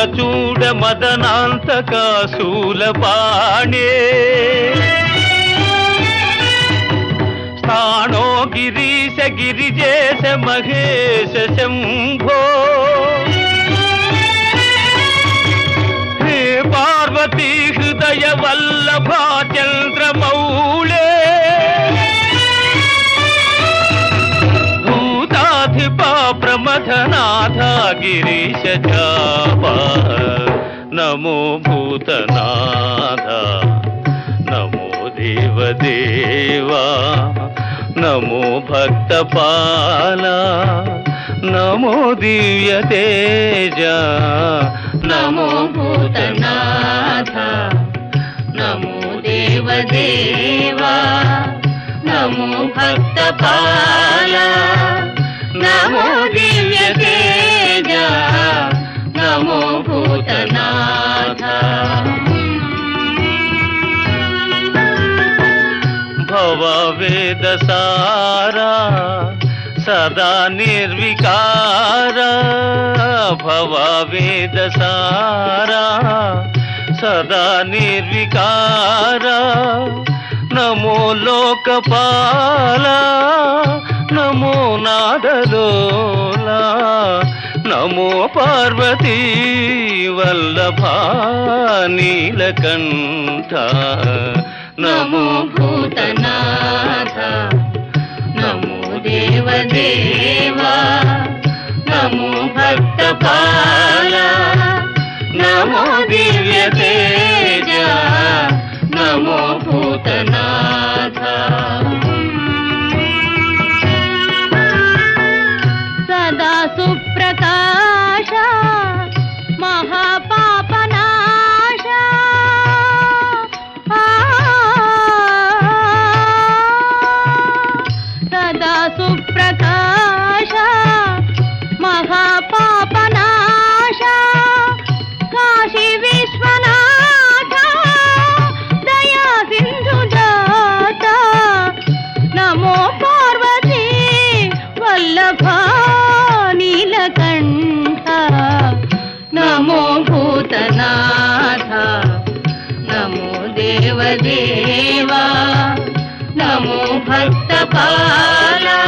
చూడ మదనాంతక శూలపాణే స్థాణో గిరీశ గిరిజేశ మహేశ శంభో హే పార్వతీ హృదయ వల్లభా చంద్రమౌళే భూతాధిపా ప్రమథనాథ గిరీశ చాపా నమో భూతనాథ నమో దేవదేవా నమో భక్తపాల నమో దివ్య తేజ నమో భూతనాథ నమో దేవదేవా నమో భక్తపాల నమో దివ్య తేజ నమో భూతనాథ భవ వేద సారా సదా నిర్వికార భవ వేద సారా సదా నిర్వికార నమో లోకపాల నమో నాదలోలా నమో పార్వతీ వల్లభా నీలకంఠ నమో భూతనాథ నమో దేవదేవా నమో భక్తపాల నమో దివ్య తేజ నమో భూతనాథ సదా సుప్రకాశ మహాపాపనాశ ఆ, సదా సుప్రకాశ మహాపాపనాశ కాశీ విశ్వనాథ దయా సింధు జాత నమో పార్వతీ వల్లభ నీలకంఠ నమో భూతనాథ నమో దేవదేవా నమో భక్తపాల